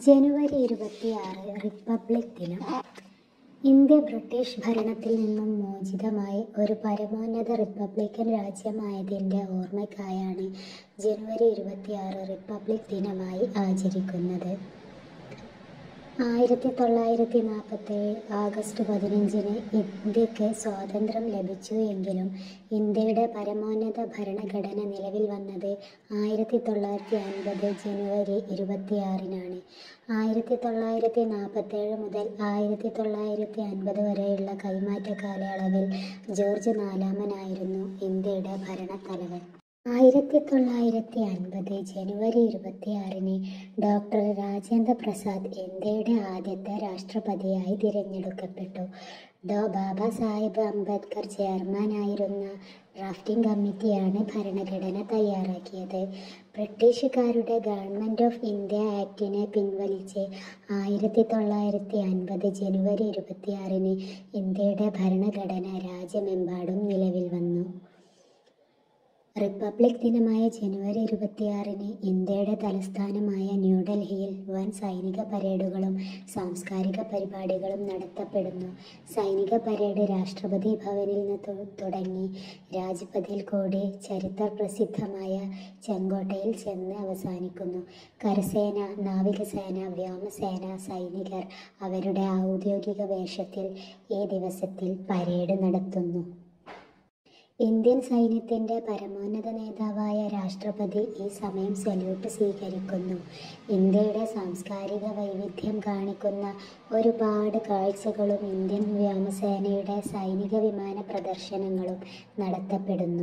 ജനുവരി ഇരുപത്തിയാറ് റിപ്പബ്ലിക് ദിനം India British ഭരണത്തിൽ നിന്നും മോചിതമായി ഒരു പരമോന്നത റിപ്പബ്ലിക്കൻ രാജ്യമായതിൻ്റെ ഓർമ്മയ്ക്കായാണ് ജനുവരി ഇരുപത്തിയാറ് റിപ്പബ്ലിക് ദിനമായി ആചരിക്കുന്നത് ആയിരത്തി തൊള്ളായിരത്തി നാൽപ്പത്തേഴ് ആഗസ്റ്റ് പതിനഞ്ചിന് ഇന്ത്യക്ക് സ്വാതന്ത്ര്യം ലഭിച്ചു എങ്കിലും ഇന്ത്യയുടെ പരമോന്നത ഭരണഘടന നിലവിൽ വന്നത് ആയിരത്തി തൊള്ളായിരത്തി അൻപത് ജനുവരി ഇരുപത്തിയാറിനാണ് ആയിരത്തി തൊള്ളായിരത്തി നാൽപ്പത്തേഴ് മുതൽ ആയിരത്തി തൊള്ളായിരത്തി അൻപത് വരെയുള്ള കൈമാറ്റ കാലയളവിൽ ജോർജ് നാലാമനായിരുന്നു ഇന്ത്യയുടെ ഭരണത്തലവൻ ആയിരത്തി തൊള്ളായിരത്തി അൻപത് ജനുവരി ഇരുപത്തിയാറിന് ഡോക്ടർ രാജേന്ദ്ര പ്രസാദ് ഇന്ത്യയുടെ ആദ്യത്തെ രാഷ്ട്രപതിയായി തിരഞ്ഞെടുക്കപ്പെട്ടു ഡോ ബാബ സാഹിബ് അംബേദ്കർ ചെയർമാനായിരുന്ന ഡ്രാഫ്റ്റിംഗ് കമ്മിറ്റിയാണ് ഭരണഘടന തയ്യാറാക്കിയത് ബ്രിട്ടീഷുകാരുടെ ഗവൺമെൻറ് ഓഫ് ഇന്ത്യ ആക്ടിനെ പിൻവലിച്ച് ആയിരത്തി തൊള്ളായിരത്തി അൻപത് ജനുവരി ഇരുപത്തിയാറിന് ഇന്ത്യയുടെ ഭരണഘടന രാജ്യമെമ്പാടും നിലവിൽ വന്നു റിപ്പബ്ലിക് ദിനമായ ജനുവരി ഇരുപത്തിയാറിന് ഇന്ത്യയുടെ തലസ്ഥാനമായ ന്യൂഡൽഹിയിൽ വൻ സൈനിക പരേഡുകളും സാംസ്കാരിക പരിപാടികളും നടത്തപ്പെടുന്നു സൈനിക പരേഡ് രാഷ്ട്രപതി ഭവനിൽ നിന്ന് തു- തുടങ്ങി രാജ്പഥിൽ കൂടി ചരിത്ര പ്രസിദ്ധമായ ചെങ്കോട്ടയിൽ ചെന്ന് അവസാനിക്കുന്നു കരസേന നാവികസേന വ്യോമസേന സൈനികർ അവരുടെ ഔദ്യോഗിക വേഷത്തിൽ ഈ ദിവസത്തിൽ പരേഡ് നടത്തുന്നു ഇന്ത്യൻ സൈന്യത്തിൻ്റെ പരമോന്നത നേതാവായ രാഷ്ട്രപതി ഈ സമയം സല്യൂട്ട് സ്വീകരിക്കുന്നു ഇന്ത്യയുടെ സാംസ്കാരിക വൈവിധ്യം കാണിക്കുന്ന ഒരുപാട് കാഴ്ചകളും ഇന്ത്യൻ വ്യോമസേനയുടെ സൈനിക വിമാന പ്രദർശനങ്ങളും നടത്തപ്പെടുന്നു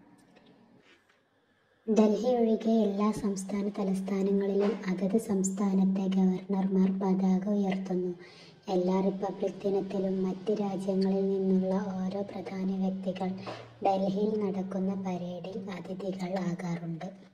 ഡൽഹി ഒഴികെ എല്ലാ സംസ്ഥാന തലസ്ഥാനങ്ങളിലും അതത് സംസ്ഥാനത്തെ ഗവർണർമാർ പതാക ഉയർത്തുന്നു എല്ലാ റിപ്പബ്ലിക് ദിനത്തിലും മറ്റ് രാജ്യങ്ങളിൽ നിന്നുള്ള ഓരോ പ്രധാന വ്യക്തികൾ ഡൽഹിയിൽ നടക്കുന്ന പരേഡിൽ അതിഥികൾ ആകാറുണ്ട്